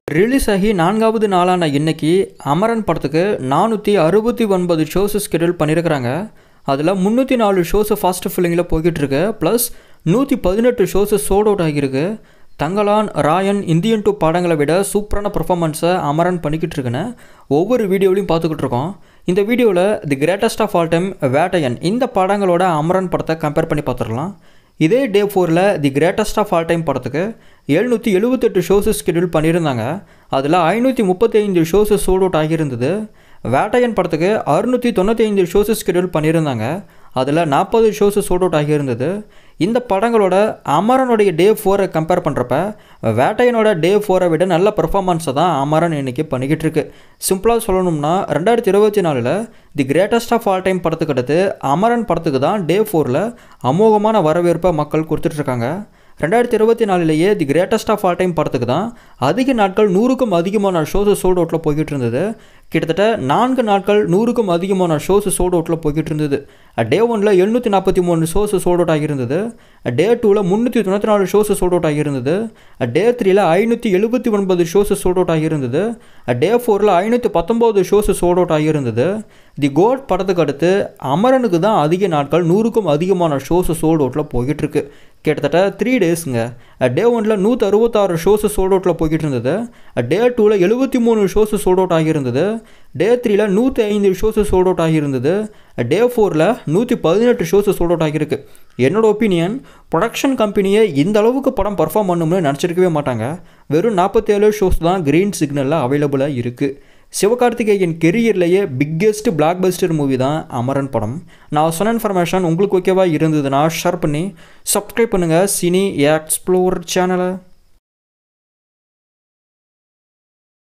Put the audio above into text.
release ஆகி நான்காவது நாளான இன்னைக்கு அமரன் படத்துக்கு நானூற்றி அறுபத்தி ஒன்பது ஷோஸ் ஸ்கெடியூல் பண்ணியிருக்கிறாங்க அதில் முந்நூற்றி நாலு ஷோஸு ஃபாஸ்ட் ஃபில்லிங்கில் போய்கிட்டு இருக்கு ப்ளஸ் நூற்றி பதினெட்டு ஷோஸு சோட் அவுட் ஆகியிருக்கு தங்கலான் ராயன் இந்தியன் டூ படங்களை விட சூப்பரான பர்ஃபார்மன்ஸை அமரன் பண்ணிக்கிட்டு இருக்குன்னு ஒவ்வொரு வீடியோலையும் பார்த்துக்கிட்டு இருக்கோம் இந்த வீடியோவில் the greatest of all time Vettaiyan இந்த படங்களோட அமரன் படத்தை கம்பேர் பண்ணி பார்த்துடலாம் இதே டே ஃபோரில் the greatest of all time படத்துக்கு எழுநூற்றி எழுபத்தெட்டு ஷோஸு ஸ்கெடியூல் பண்ணியிருந்தாங்க அதில் ஐநூற்றி முப்பத்தி ஐந்து ஷோஸு சோல்ட் அவுட் ஆகியிருந்தது வேட்டையன் படத்துக்கு அறுநூற்றி தொண்ணூற்றி ஐந்து ஷோஸு ஸ்கெடியூல் பண்ணியிருந்தாங்க அதில் நாற்பது ஷோஸு சோல்ட் அவுட் ஆகியிருந்தது இந்த படங்களோட அமரனுடைய டே ஃபோரை கம்பேர் பண்ணுறப்ப வேட்டையனோட டே ஃபோரை விட நல்ல பெர்ஃபார்மன்ஸை தான் அமரன் இன்றைக்கி பண்ணிக்கிட்டு இருக்கு சிம்பிளாக சொல்லணும்னா ரெண்டாயிரத்தி இருபத்தி நாலில் the greatest of all time படத்துக்கு அடுத்து அமரன் படத்துக்கு தான் டே ஃபோரில் அமோகமான வரவேற்பை மக்கள் கொடுத்துட்ருக்காங்க ரெண்டாயிரத்தி இருபத்தி நாலுலேயே the greatest of all time படத்துக்கு தான் அதிக நாட்கள் நூறுக்கும் அதிகமான ஷோஸ் சோல்ட் அவுட்டில் போய்கிட்டு இருந்தது கிட்டத்தட்ட நான்கு நாட்கள் நூறுக்கும் அதிகமான ஷோஸ் சோல்ட் அவுட்டில் போய்கிட்டு இருந்தது டே ஒனில் எழுநூற்றி நாற்பத்தி மூணு ஷோஸ் சோல்ட் அவுட் ஆகியிருந்தது டே டூவில் முந்நூற்றி தொண்ணூற்றி நாலு ஷோஸ் சோல்ட் அவுட் ஆகியிருந்தது டே த்ரீல ஐநூற்றி எழுபத்தி ஒன்பது ஷோஸ் சோல்ட் அவுட் ஆகியிருந்தது டே ஃபோரில் ஐநூற்றி பத்தொம்போது ஷோஸ் சோல்ட் அவுட் ஆகியிருந்தது தி கோட் படத்துக்கு அடுத்து அமரனுக்கு தான் அதிக நாட்கள் நூறுக்கும் அதிகமான ஷோஸ் சோல்ட் அவுட்டில் போய்கிட்டு இருக்கு கிட்டத்தட்ட த்ரீ டேஸுங்க டே ஒனில் நூற்றி அறுபத்தாறு ஷோஸு சோல்ட் அவுட்டில் போய்கிட்டு இருந்தது டே டூவில் எழுபத்தி மூணு ஷோஸு சோல்ட் அவுட் ஆகியிருந்தது டே த்ரீல நூற்றி ஐந்து ஷோஸு சோல்ட் அவுட் ஆகியிருந்தது டே ஃபோரில் நூற்றி பதினெட்டு ஷோஸு சோல்ட் அவுட் ஆகியிருக்கு என்னோட ஒப்பீனியன் ப்ரொடக்ஷன் கம்பெனியை இந்த அளவுக்கு படம் பர்ஃபார்ம் பண்ணும்னு நினச்சிருக்கவே மாட்டாங்க வெறும் நாற்பத்தேழு ஷோஸ் தான் க்ரீன் சிக்னலில் அவைலபிளாக இருக்குது சிவகார்த்திகேயன் கெரியர்லேயே பிக்கெஸ்ட் பிளாக் பஸ்டர் மூவி தான் அமரன் படம் நான் சொன்ன இன்ஃபர்மேஷன் உங்களுக்கு ஓகேவா இருந்ததுன்னா ஷேர் பண்ணி சப்ஸ்கிரைப் பண்ணுங்கள் சினி எக்ஸ்ப்ளோர் சேனலை